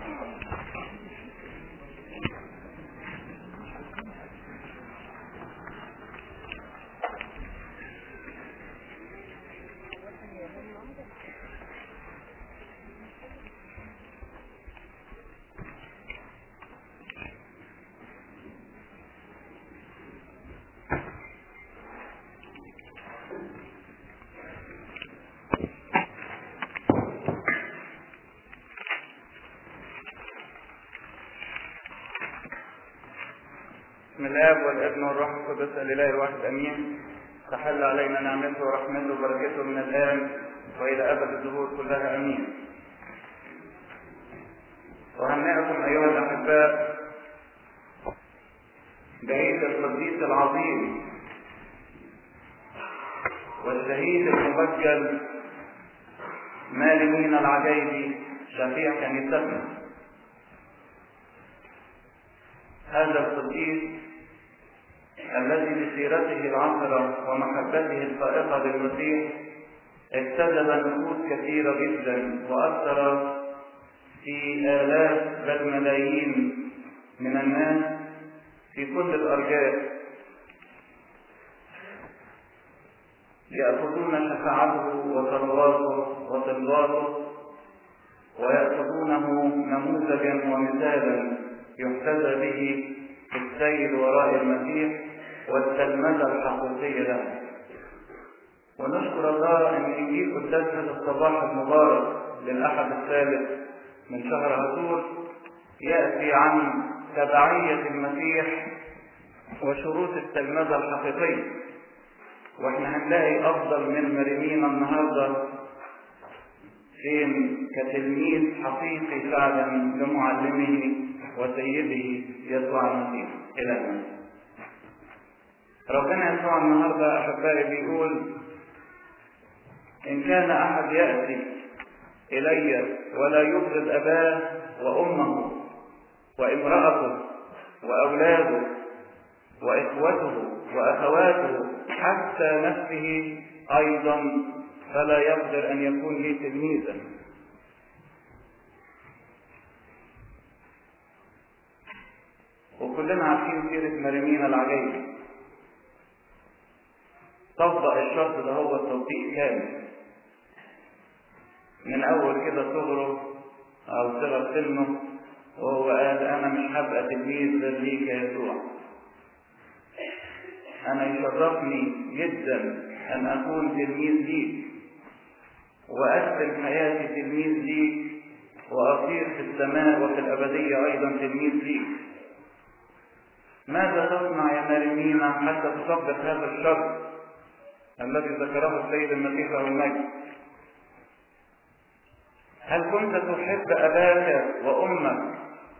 بسم الاب والابن والروح القدس الاله الواحد امين تحل علينا نعمته ورحمته وبركته من الان والى ابد الدهور كلها امين اهنئكم ايها الاحباء بعيد القديس العظيم والشهيد المبجل مالمين العجيبي شفيع كنيستنا هذا القديس الذي بسيرته العطرة ومحبته الفائقة للمسيح اجتذب نفوس كثيرة جدا وأثر في آلاف بل ملايين من الناس في كل الأرجاء يأخذون شفاعته وصلواته وصلواته ويأخذونه نموذجا ومثالا يحتذى به في السير وراء المسيح والتلمذة الحقيقية له ونشكر الله أن إنجيل قداس هذا الصباح المبارك للأحد الثالث من شهر هزور يأتي عن تبعية المسيح وشروط التلمذة الحقيقية واحنا هنلاقي أفضل من مريمين النهاردة فين كتلميذ حقيقي فعلا لمعلمه وسيده يسوع المسيح إلهنا ربنا يسوع النهارده احبائي بيقول ان كان احد ياتي الي ولا يبغض اباه وامه وامراته واولاده واخوته واخواته حتى نفسه ايضا فلا يقدر ان يكون لي تلميذا وكلنا عارفين سيرة مريمين العجيبة طبق الشرط ده هو التطبيق كامل من أول كده صغره أو صغر سنه وهو قال أنا مش هبقى تلميذ غير ليك يا يسوع أنا يشرفني جدا أن أكون تلميذ ليك وأختم حياتي تلميذ ليك وأصير في السماء وفي الأبدية أيضا تلميذ ليك ماذا تصنع يا مريمينا حتى تطبق هذا الشرط الذي ذكره السيد المسيح له المجد هل كنت تحب أباك وأمك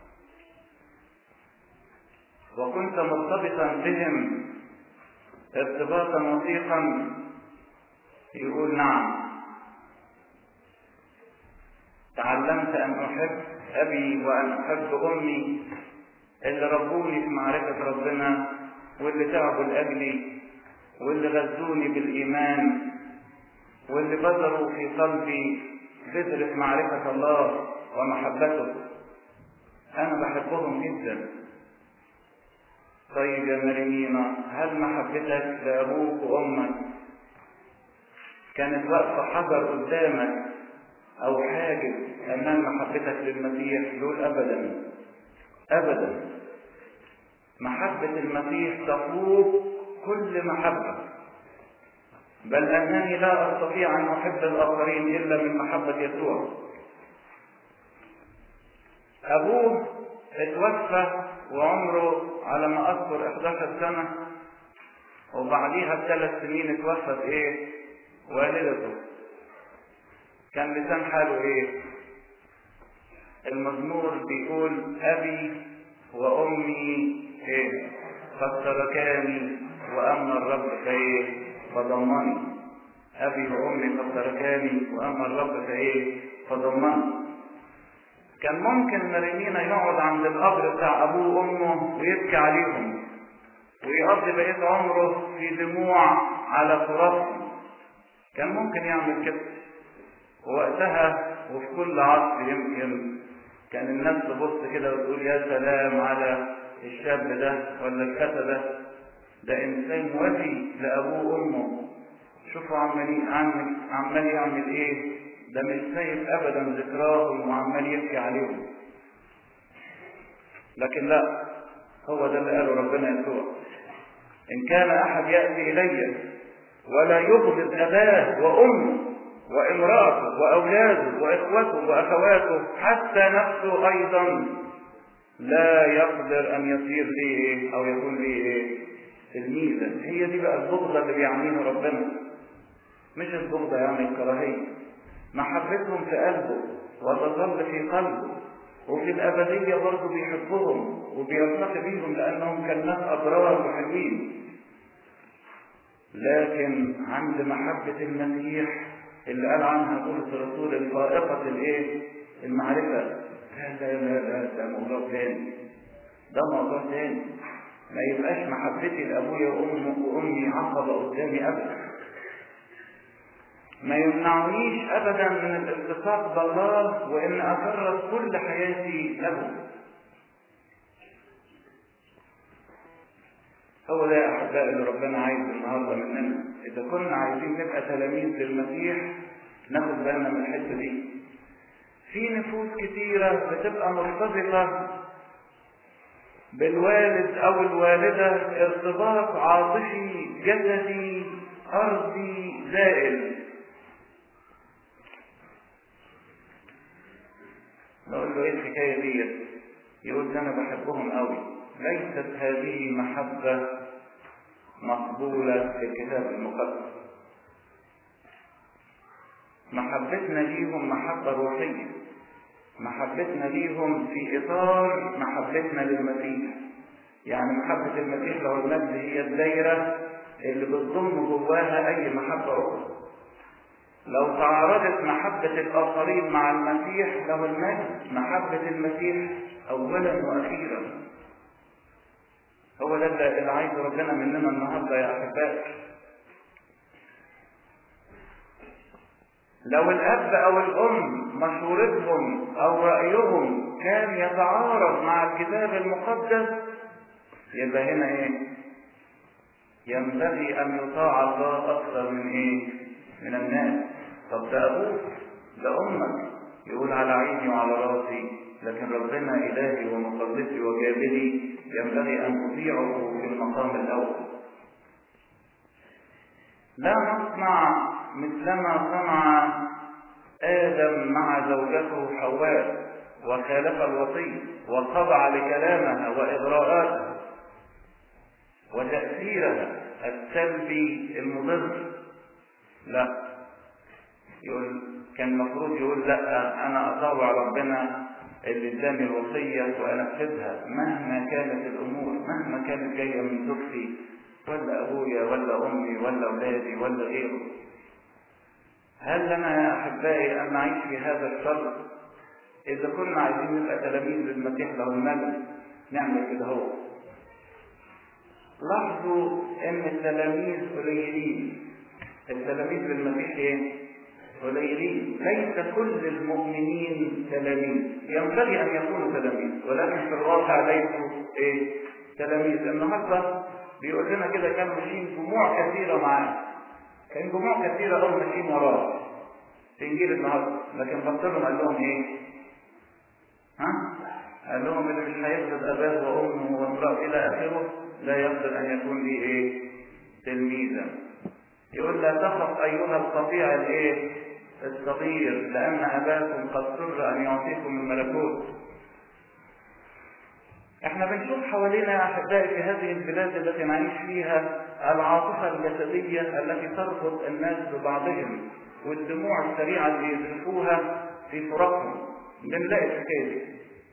وكنت مرتبطا بهم ارتباطا وثيقا يقول نعم تعلمت أن أحب أبي وأن أحب أمي اللي ربوني في معرفة ربنا واللي تعبوا لأجلي واللي غذوني بالإيمان واللي بذروا في قلبي بذرة معرفة الله ومحبته أنا بحبهم جدا طيب يا مريمينا هل محبتك لأبوك وأمك كانت واقفة حجر قدامك أو حاجز أمام محبتك للمسيح دول أبدا أبدا محبة المسيح تفوق كل محبة بل أنني لا أستطيع أن أحب الآخرين إلا من محبة يسوع أبوه اتوفى وعمره على ما أذكر 11 سنة وبعديها بثلاث سنين اتوفت إيه؟ والدته كان لسان حاله إيه؟ المزمور بيقول أبي وأمي إيه؟ قد تركاني وأما الرب فإيه؟ فضمني أبي وأمي قد تركاني وأما الرب فإيه؟ فضمني كان ممكن مريمينا يقعد عند القبر بتاع أبوه وأمه ويبكي عليهم ويقضي بقية عمره في دموع على تراثهم كان ممكن يعمل كده ووقتها وفي كل عصر يمكن كان الناس تبص كده وتقول يا سلام على الشاب ده ولا الفتى ده ده انسان وفي لابوه وامه شوفوا عمال عمال عمال يعمل ايه ده مش سايب ابدا ذكراهم وعمال يبكي عليهم لكن لا هو ده اللي قاله ربنا يسوع ان كان احد ياتي الي ولا يبغض اباه وامه وامراته واولاده واخوته واخواته حتى نفسه ايضا لا يقدر ان يصير لي ايه او يكون لي ايه تلميذا هي دي بقى البغضه اللي بيعنيه ربنا مش البغضه يعني الكراهيه محبتهم في قلبه وتظل في قلبه وفي الأبدية برضه بيحبهم وبيلتقي بيهم لأنهم كالناس أبرار وحلوين لكن عند محبة المسيح اللي قال عنها بولس الرسول الفائقة الايه؟ المعرفة لا لا لا لا ده موضوع تاني ده موضوع تاني ما يبقاش محبتي لأبويا وأمي وأمي عقبة قدامي أبدا ما يمنعنيش ابدا من الالتصاق بالله وان اكرس كل حياتي له هو ده يا احبائي اللي ربنا عايز النهارده مننا اذا كنا عايزين نبقى تلاميذ للمسيح ناخد بالنا من الحته دي في نفوس كتيره بتبقى مرتبطه بالوالد او الوالده ارتباط عاطفي جسدي ارضي زائل نقول له ايه الحكايه ديت يقول ده انا بحبهم قوي ليست هذه محبه مقبوله في الكتاب المقدس محبتنا ليهم محبه روحيه محبتنا ليهم في اطار محبتنا للمسيح يعني محبه المسيح لو المجد هي الدايره اللي بتضم جواها اي محبه اخرى لو تعارضت محبة الآخرين مع المسيح له المجد محبة المسيح أولا وأخيرا هو ده اللي عايز ربنا مننا النهارده يا أحبائي لو الأب أو الأم مشورتهم أو رأيهم كان يتعارض مع الكتاب المقدس يبقى هنا إيه؟ ينبغي أن يطاع الله أكثر من إيه؟ من الناس طب ده ابوك ده امك يقول على عيني وعلى راسي لكن ربنا الهي ومخلصي وجابري ينبغي ان تطيعه في المقام الاول لا نصنع مثلما صنع ادم مع زوجته حواء وخالف الوصي وخضع لكلامها واغراءاتها وتاثيرها السلبي المضر لا يقول كان المفروض يقول لا انا اطاوع ربنا اللي اداني الوصيه وانفذها مهما كانت الامور مهما كانت جايه من زوجتي ولا ابويا ولا امي ولا اولادي ولا غيره هل لنا يا احبائي ان نعيش في هذا الشر اذا كنا عايزين نبقى تلاميذ للمسيح له المجد نعمل كده هو لاحظوا ان التلاميذ قليلين التلاميذ للمسيح ايه قليلين ليس كل المؤمنين تلاميذ ينبغي ان يكونوا تلاميذ ولكن في الواقع ليسوا ايه تلاميذ النهارده بيقول لنا كده كانوا ماشيين جموع كثيره معاه كان جموع كثيره قوي ماشيين وراه في انجيل النهارده لكن بص لهم قال لهم ايه ها قال لهم اللي مش هيفقد اباه وامه وامراه الى اخره لا يقدر ان يكون لي ايه تلميذا يقول لا تخف ايها القطيع الايه الصغير لان اباكم قد سر ان يعطيكم الملكوت احنا بنشوف حوالينا يا احبائي في هذه البلاد التي نعيش فيها العاطفه الجسديه التي تربط الناس ببعضهم والدموع السريعه اللي يذرفوها في فراقهم بنلاقي الحكايه دي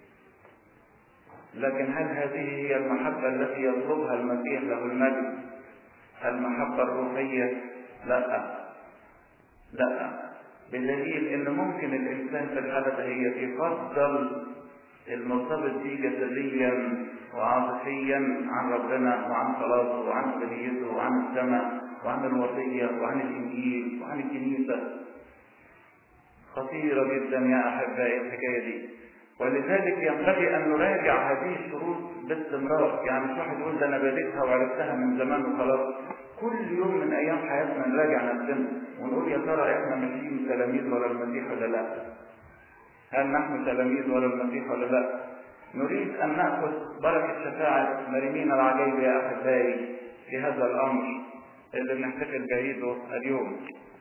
لكن هل هذه هي المحبه التي يطلبها المسيح له المجد المحبه الروحيه لا لا بدليل ان ممكن الانسان في الحاله دهيت يفضل المرتبط بيه جسديا وعاطفيا عن ربنا وعن صلاته وعن ابديته وعن السماء وعن الوصيه وعن الانجيل وعن الكنيسه خطيره جدا يا احبائي الحكايه دي ولذلك ينبغي أن نراجع هذه الشروط باستمرار يعني مش واحد يقول ده أنا بديتها وعرفتها من زمان وخلاص كل يوم من أيام حياتنا نراجع نفسنا ونقول يا ترى إحنا ماشيين تلاميذ ورا المسيح ولا لا هل نحن تلاميذ ورا المسيح ولا لا نريد أن نأخذ بركة شفاعة مريمين العجيب يا أحبائي في هذا الأمر اللي بنحتفل بعيده اليوم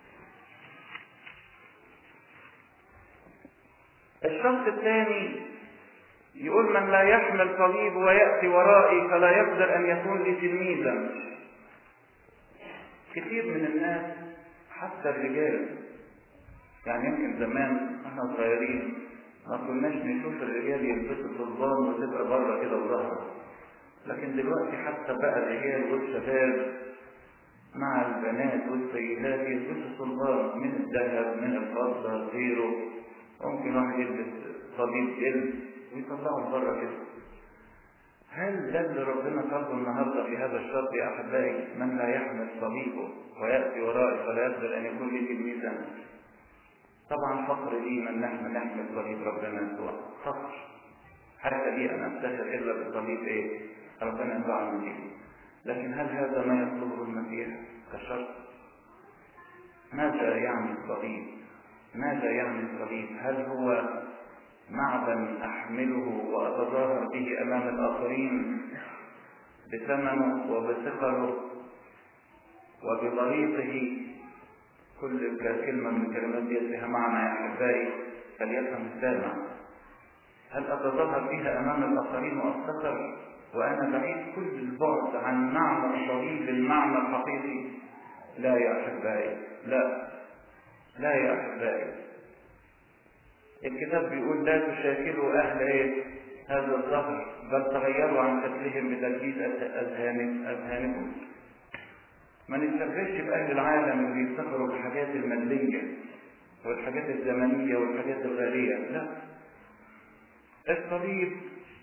الشرط الثاني يقول من لا يحمل صليب ويأتي ورائي فلا يقدر أن يكون لي تلميذا كثير من الناس حتى الرجال يعني يمكن زمان احنا صغيرين ما كناش نشوف الرجال يلبسوا صلبان وتبقى بره كده وظهر لكن دلوقتي حتى بقى الرجال والشباب مع البنات والسيدات يلبسوا صلبان من الذهب من الفضة غيره ممكن واحد يلبس صليب جلد ويطلعهم بره كده هل ده اللي ربنا طلبه النهارده في هذا الشرط يا احبائي من لا يحمل صليبه وياتي ورائي فلا يقدر ان يكون لي تلميذا طبعا فقر لينا ان احنا نحمل صليب ربنا يسوع فقر حتى لي ان افتخر الا بالصليب ايه ربنا ينفعنا به لكن هل هذا ما يطلبه المسيح كشرط ماذا يعني الصليب ماذا يعني الصليب هل هو معدن احمله واتظاهر به امام الاخرين بثمنه وبثقله وبطريقه كل كلمة من الكلمات دي لها معنى يا أحبائي فليفهم السامع هل أتظاهر بها أمام الآخرين وأفتخر وأنا بعيد كل البعد عن معنى الصليب المعنى الحقيقي لا يا أحبائي لا لا يا أحبائي الكتاب بيقول لا تشاكلوا أهل إيه هذا الظهر بل تغيروا عن شكلهم بتلبيس أذهان أذهانكم ما نستفرش بأهل العالم اللي بيفتخروا بالحاجات المادية والحاجات الزمنية والحاجات الغالية لا الصليب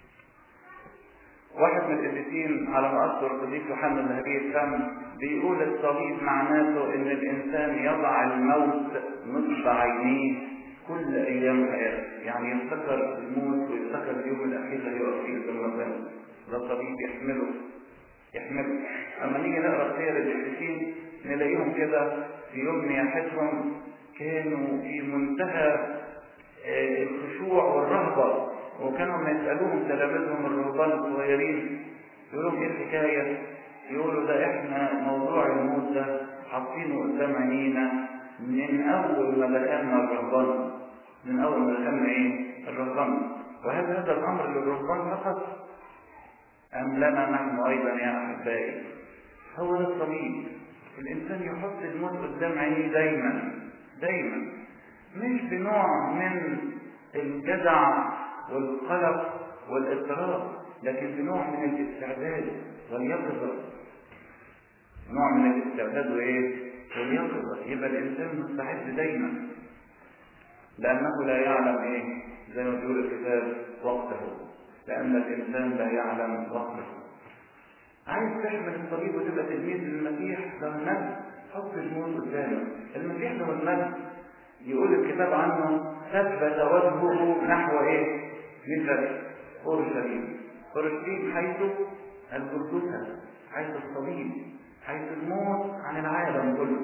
واحد من القديسين على ما اذكر القديس يوحنا النبي الفم بيقول الصليب معناته ان الانسان يضع الموت نصب عينيه كل ايام حياته يعني يفتكر الموت ويفتكر اليوم الاخير اللي هيقف فيه قدام ربنا ده صليب يحمله يحمله اما نيجي نقرا سير القديسين نلاقيهم كده في يوم نياحتهم كانوا في منتهى الخشوع والرهبه وكانوا لما يسألوهم تلاميذهم الرهبان الصغيرين يقولوا ايه الحكاية؟ يقولوا ده احنا موضوع الموت ده حاطينه قدام عينينا من أول ما دخلنا الرهبان من أول ما دخلنا ايه؟ الرهبان وهل هذا الأمر للرهبان فقط؟ أم لنا نحن أيضا يا أحبائي؟ هو ده الصليب الإنسان يحط الموت قدام عينيه دايما دايما مش بنوع من الجزع والقلق والاضطراب لكن بنوع من الاستعداد واليقظة نوع من الاستعداد وايه؟ واليقظة يبقى الإنسان مستعد دايما لأنه لا يعلم ايه؟ زي ما بيقول الكتاب وقته لأن الإنسان لا يعلم وقته عايز تحمل الصليب وتبقى تلميذ للمسيح ده المجد حط الموت قدامك المسيح ده المجد يقول الكتاب عنه ثبت وجهه نحو ايه؟ مثل اورشليم اورشليم حيث الجلجثه حيث الصليب حيث الموت عن العالم كله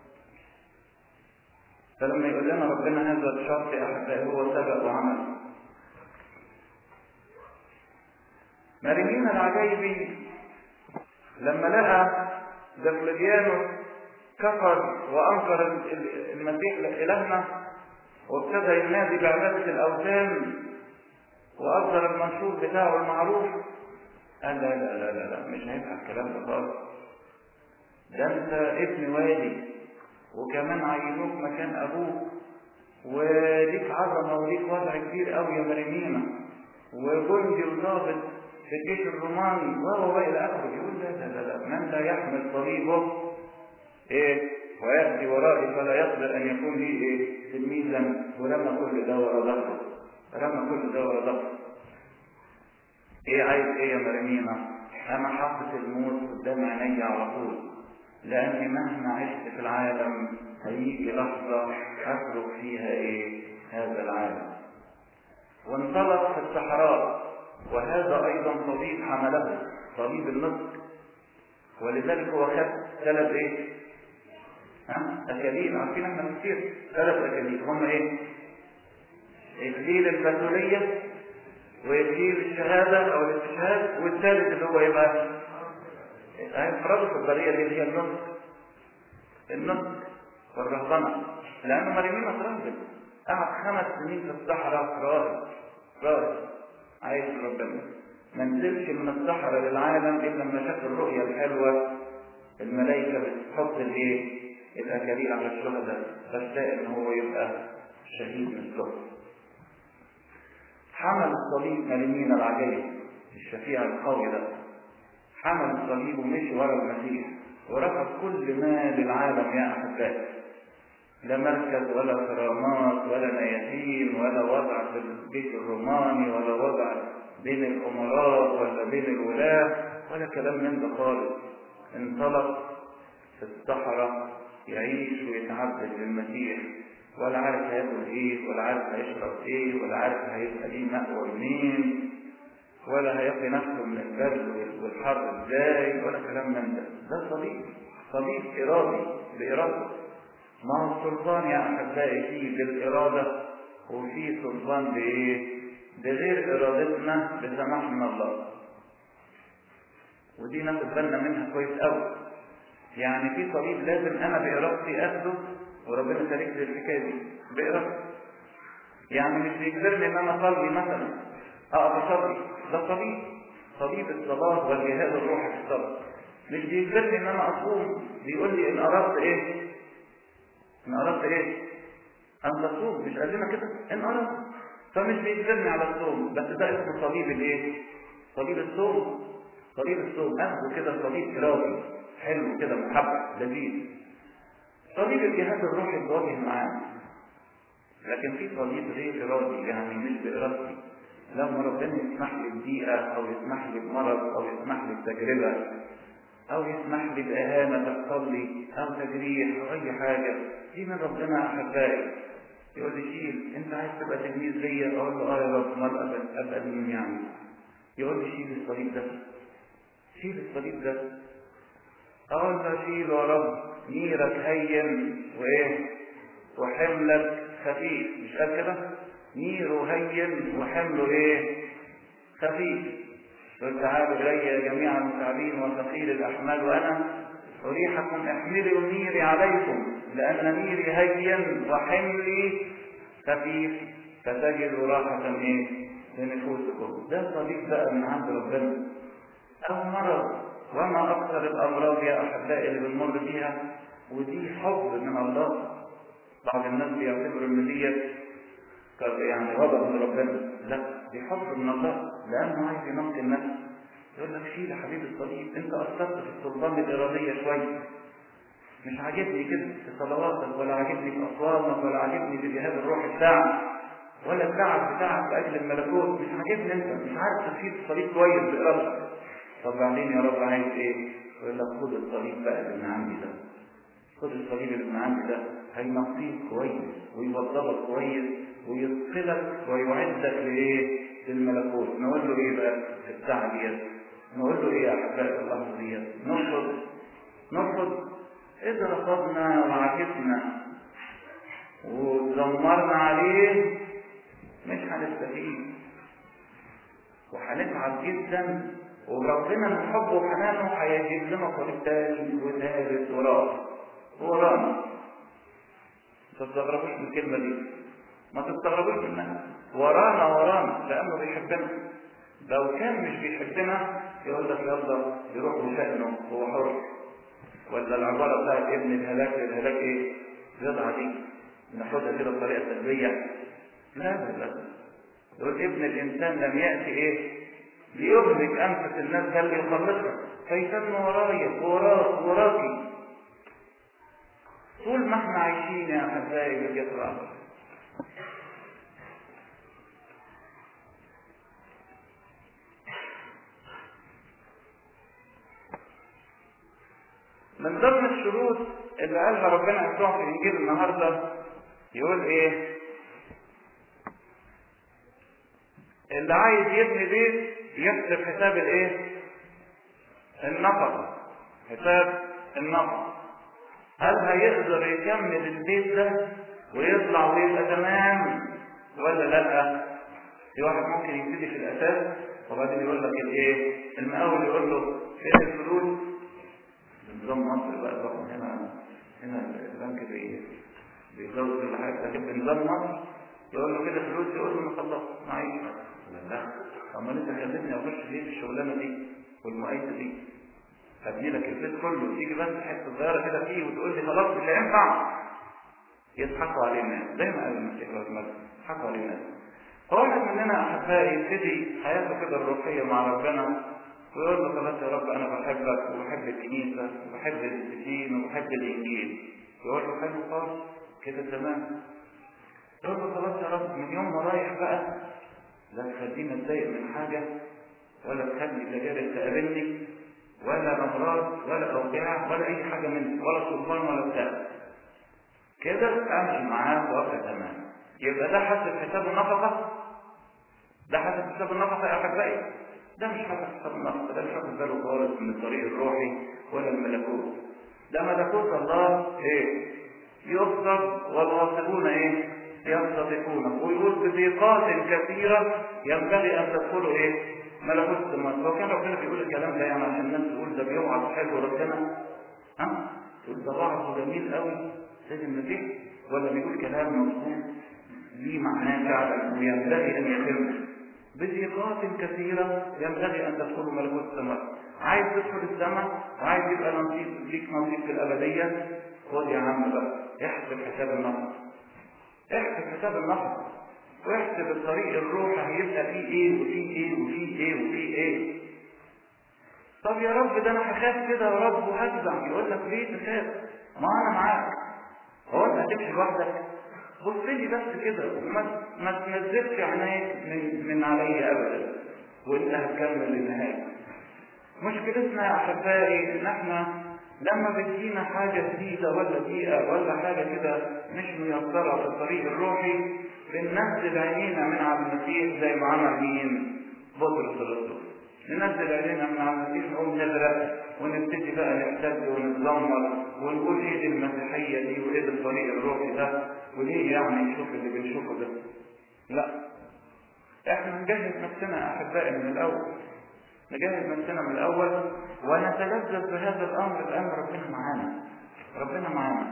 فلما يقول لنا ربنا هذا الشرط يا احبائي هو سبق وعمل مريمين العجيبي لما لقى دقلديانوس كفر وانكر المسيح الهنا وابتدى ينادي بعباده الاوثان واصدر المنشور بتاعه المعروف قال لا لا لا لا, لا مش هينفع الكلام ده خالص ده انت ابن والي وكمان عينوك مكان ابوك وليك عظمه وليك وضع كبير قوي يا مريمينا وجندي وضابط في الجيش الروماني وهو الى اخره يقول لا لا لا لا من لا يحمل صليبه ايه وياتي ورائي فلا يقدر ان يكون لي ايه تلميذا ولما كل ده ورا ظهره رمى كل ده ورا ظهره ايه عايز ايه يا مريمينا انا حاطط الموت قدام عيني على طول لاني مهما عشت في العالم هيجي لحظه اترك فيها ايه هذا العالم وانطلق انطلق في الصحراء وهذا أيضا صليب حمله صليب النطق ولذلك هو خد ثلاث ايه؟ ها؟ أكاليل عارفين احنا كتير ثلاث أكاليل هم ايه؟ إكليل البتولية وإكليل الشهادة أو الاستشهاد والثالث اللي هو ايه بقى؟ انفراد الصدرية دي اللي هي النطق النطق والرهبنة لأنه مريمين اترهبن قعد خمس سنين في الصحراء راهب راهب عايش ربنا ما نزلش من الصحراء للعالم الا لما شاف الرؤيه الحلوه الملائكه بتحط الايه الاكاليل على الشهداء فاشتاق ان هو يبقى شهيد مثله حمل الصليب مريمين العجيب الشفيع القوي ده حمل الصليب ومشي ورا المسيح ورفض كل ما للعالم يا احبائي لا مركز ولا كرامات ولا نياتين ولا وضع في البيت الروماني ولا وضع بين الامراء ولا بين الولاة ولا كلام من ده خالص انطلق في الصحراء يعيش ويتعبد للمسيح ولا عارف هياكل ايه ولا عارف هيشرب ايه ولا عارف هيبقى ليه مأوى منين ولا هيقي نفسه من البرد والحر ازاي ولا كلام من ده ده صليب صليب ارادي بارادته ما هو السلطان يا احبائي فيه بالاراده وفيه سلطان بايه بغير ارادتنا بسماح من الله ودي ناخد بالنا منها كويس قوي يعني في صليب لازم انا بارادتي اخده وربنا شارك لي الحكايه دي بارادتي يعني مش بيجبرني ان انا اصلي مثلا اقف اصلي ده صليب صليب الصلاه والجهاد الروحي في الصلاه مش بيجبرني ان انا اصوم بيقول لي ان اردت ايه ان اردت ايه ان تصوم مش قال كده ان اردت فمش بيجبرني على الصوم بس ده اسمه صليب الايه صليب الصوم صليب الصوم اخده كده صليب ارادي حلو كده محبب لذيذ صليب الجهاد الروحي بواجه معاه لكن في صليب غير ارادي يعني مش بارادتي لما ربنا يسمح لي بضيقه او يسمح لي بمرض او يسمح لي بتجربه او يسمح لي باهانه تحصل لي او تجريح او اي حاجه دي من ربنا احبائي يقول لي شيل انت عايز تبقى تلميذ ليا اقول له اه يا رب امال ابقى ابقى مين يعني يقول لي شيل الصليب ده شيل الصليب ده اقول له شيل يا رب نيرك هين وايه وحملك خفيف مش قال كده نيره هين وحمله ايه خفيف قل تعالوا الي جميعا المتعبين وثقيل الاحمال وانا اريحكم احملوا نيري عليكم لان نيري هين وحملي خفيف فتجدوا راحة ايه لنفوسكم ده صديق بقى من عند ربنا او مرض وما اكثر الامراض يا احبائي اللي بنمر بيها ودي حب من الله بعض الناس بيعتبروا ان ديت يعني غضب من ربنا لا دي حب من الله لانه عايز ينقي النفس يقول لك شيل يا حبيبي الصليب انت اثرت في السلطان الاراديه شويه مش عاجبني كده في صلواتك ولا عاجبني في اصواتك ولا عاجبني في جهاد الروح بتاعك ولا التعب بتاعك لاجل الملكوت مش عاجبني انت مش عارف تشيل الصليب كويس بارادتك طب بعدين يا رب عايز ايه؟ يقول لك خد الصليب بقى اللي من عندي ده خد الصليب اللي من عندي ده هينقيك كويس ويوضبك كويس ويدخلك ويعدك لايه؟ للملكوت نقول له ايه بقى في الساعه ديت؟ نقول له ايه يا احبائي الله ديت؟ نرفض نرفض اذا رفضنا وعكسنا وزمرنا عليه مش هنستفيد وهنتعب جدا وربنا من حبه وحنانه هيجيب لنا طريق تاني وثالث ورابع ورانا ما تستغربوش من الكلمه دي ما تستغربوش منها ورانا ورانا لانه بيحبنا لو كان مش بيحبنا يقول لك يلا يروح بشأنه هو حر ولا العباره بتاعت ابن الهلاك للهلاك ايه؟ الجدعه دي ناخدها كده بطريقه سلبيه لا لا لا يقول ابن الانسان لم ياتي ايه؟ ليهلك انفس الناس بل ليخلصها فيتم ورايا وراك وراكي طول ما احنا عايشين يا احبائي بالجسر من ضمن الشروط اللي قالها ربنا يسوع في انجيل النهارده يقول ايه اللي عايز يبني بيت يحسب حساب الايه النفقة حساب النفقة هل هيقدر يكمل البيت ده ويطلع ويبقى تمام ولا لا في واحد ممكن يبتدي في الاساس وبعدين يقول لك الايه المقاول يقول له فين الفلوس نظام مصر بقى طبعا هنا هنا البنك بي بيزود كل حاجه لكن بنظام مصر يقول له كده فلوس يقول له انا خلصت معيش لا امال انت خليتني اخش ليه في الشغلانه دي والمقايسه دي هبني لك البيت كله تيجي بس حته صغيره كده فيه وتقول لي خلاص مش هينفع يضحكوا عليه الناس زي ما قال المسيح رحمه يضحكوا عليه الناس فواحد مننا احبائي يبتدي حياته كده الروحيه مع ربنا ويقول له خلاص يا رب انا بحبك وبحب الكنيسه وبحب الدين وبحب الانجيل يقول له حلو خالص كده تمام يقول له خلاص يا رب من يوم ما رايح بقى لا تخليني اتضايق من حاجه ولا تخلي تجارب تقابلني ولا امراض ولا اوجاع ولا اي حاجه منه ولا سلطان ولا بتاع كده امشي معاه وابقى تمام يبقى ده حسب حساب النفقه ده حسب حساب النفقه يا احبائي ده مش حسب حساب النفقه ده مش واخد باله خالص من الطريق الروحي ولا الملكوت ده ملكوت الله ايه يقصد والواصلون ايه يصطدقون ويقول بضيقات كثيره ينبغي ان تدخلوا ايه ملكوت السماوات لو كان ربنا بيقول الكلام ده يعني عشان الناس تقول ده بيوعظ حلو ربنا ها تقول ده وعظه جميل قوي سيد المسيح ولا بيقول كلام مظبوط ليه معناه فعلا وينبغي ان يتم بضيقات كثيره ينبغي ان تدخلوا ملكوت السماوات عايز تدخل السماء وعايز يبقى نصيب ليك نصيب في الابديه خد يا عم بقى احسب حساب النفق احسب حساب النفق واحسب الطريق الروح هيبقى فيه ايه وفيه ايه وفيه ايه وفيه ايه طب يا رب ده انا هخاف كده يا رب وهجزع يقول لك ليه تخاف ما انا معاك هو انت هتمشي لوحدك بص لي بس كده وما ما تنزلش عينيك من من عليا ابدا وانت هتكمل للنهايه مشكلتنا يا احبائي ان احنا لما بتجينا حاجة جديدة ولا دقيقة ولا حاجة كده مش ميسرة في الطريق الروحي بننزل عينينا من على المسيح زي ما عمل مين؟ بطرس الرسول. ننزل عينينا من على المسيح نقوم نغرق ونبتدي بقى نحتد ونتذمر ونقول ايه دي المسيحية دي وايه ده الطريق الروحي ده وليه يعني نشوف اللي بنشوفه ده؟ لا. احنا نجهز نفسنا يا احبائي من الاول. نجهز نفسنا من الاول ونتلذذ بهذا الامر لان ربنا معانا ربنا معانا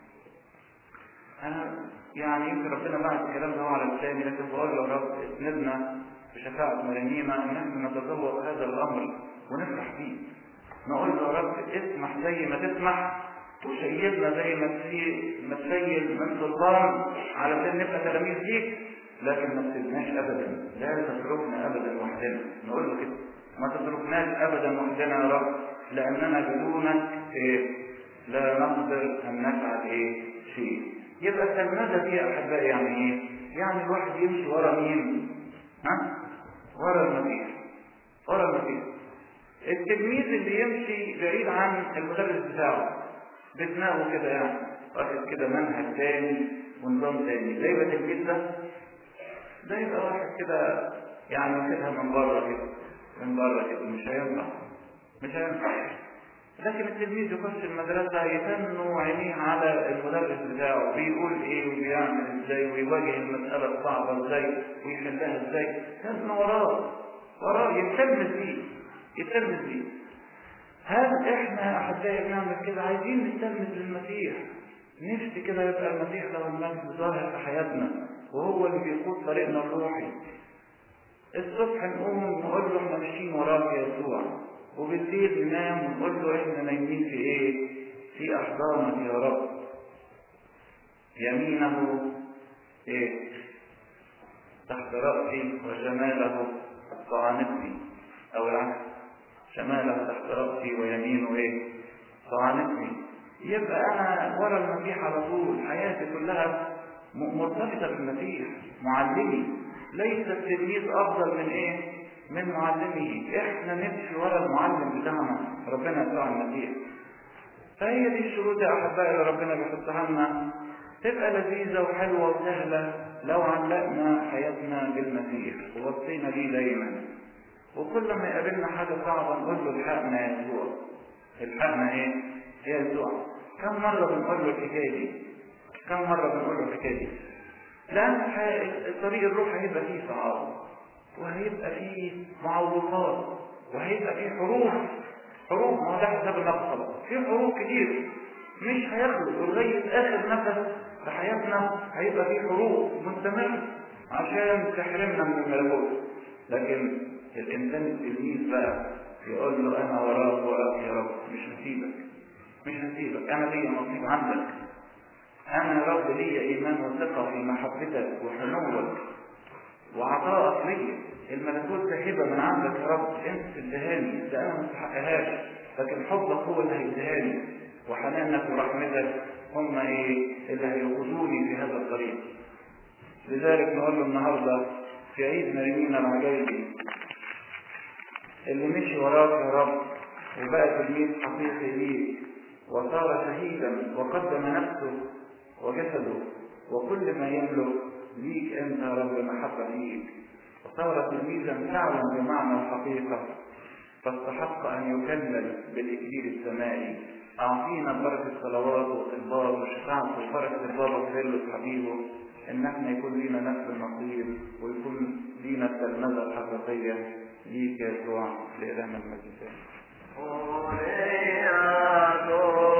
انا يعني يمكن ربنا بعد الكلام ده على لساني لكن بقول له يا رب اسندنا بشفاعة مريمينا ان احنا نتذوق هذا الامر ونفرح بيه نقول له يا رب اسمح زي ما تسمح وشيدنا زي ما ما تشيد من سلطان علشان نبقى تلاميذ ليك لكن ما تسيبناش ابدا لا تتركنا ابدا وحدنا نقول له كده ما تتركناش ابدا وحدنا يا رب لاننا بدونك إيه؟ لا نقدر ان نفعل ايه شيء يبقى التلمذه دي يا احبائي يعني ايه يعني الواحد يمشي ورا مين ها ورا المسيح ورا المسيح التلميذ اللي يمشي بعيد عن المدرس بتاعه بدماغه كده يعني واخد كده منهج تاني ونظام تاني زي ما التلميذ ده ده يبقى واحد كده يعني واخدها من بره كده من بره كده مش هينفع مش هينفع لكن التلميذ يخش المدرسة يتنوا عينيه على المدرس بتاعه بيقول ايه وبيعمل ازاي ويواجه المسألة الصعبة ازاي ويحلها ازاي لازم وراه وراه يتلمذ بيه يتلمذ بيه هل احنا يا احبائي بنعمل كده عايزين نتلمذ للمسيح نفسي كده يبقى المسيح له المجد ظاهر في حياتنا وهو اللي بيقود طريقنا الروحي الصبح نقوم نقول له احنا ماشيين وراك يا يسوع وبالليل ننام ونقول له احنا نايمين في ايه؟ في احضانك يا رب. يمينه ايه؟ تحت رأسي وشماله طعنتني او العكس شماله تحت رأسي ويمينه ايه؟ طعنتني. يبقى انا ورا المسيح على طول حياتي كلها مرتبطة بالمسيح معلمي ليس التلميذ افضل من ايه من معلمه احنا نمشي ورا المعلم بتاعنا ربنا يسوع المسيح فهي دي الشروط يا احبائي اللي ربنا بيحطها لنا تبقى لذيذه وحلوه وسهله لو علقنا حياتنا بالمسيح ووصينا بيه دايما وكل ما يقابلنا حاجة صعبة نقول له الحقنا يا يسوع الحقنا ايه؟ يا يسوع كم مرة بنقول له الحكاية دي؟ كم مرة بنقول له الحكاية دي؟ لأن الطريق الروح هيبقى فيه صعاب وهيبقى فيه معوقات وهيبقى فيه حروب حروب ما هو ده حساب المقصد في حروب كتير مش هيخلص ولغاية آخر نفس في حياتنا هيبقى فيه حروب مستمرة عشان تحرمنا من الملكوت لكن الإنسان التلميذ بقى يقول له أنا وراك وراك يا رب مش هسيبك مش هسيبك أنا ليا نصيب عندك أنا يا رب ليا إيمان وثقة في محبتك وحنوك وعطائك ليا الملكوت ده هبة من عندك يا رب أنت تدهاني ده أنا ما استحقهاش لكن حبك هو اللي هيدهاني وحنانك ورحمتك هم ايه اللي هيوقظوني في هذا الطريق لذلك نقول له النهارده في عيد مريمين العجايبي اللي مشي وراك يا رب وبقى تلميذ حقيقي ليك وصار شهيدا وقدم نفسه وجسده وكل ما يملك ليك انت يا رب محبه ليك وصار تلميذا فعلا بمعنى الحقيقه فاستحق ان يكلل بالاكليل السمائي اعطينا بركه صلوات وطلبات وشفاعته وبركه البابا كريلوس حبيبه ان احنا يكون لينا نفس النصيب ويكون لينا التلمذه الحقيقيه ليك يا يسوع لإلهنا المجد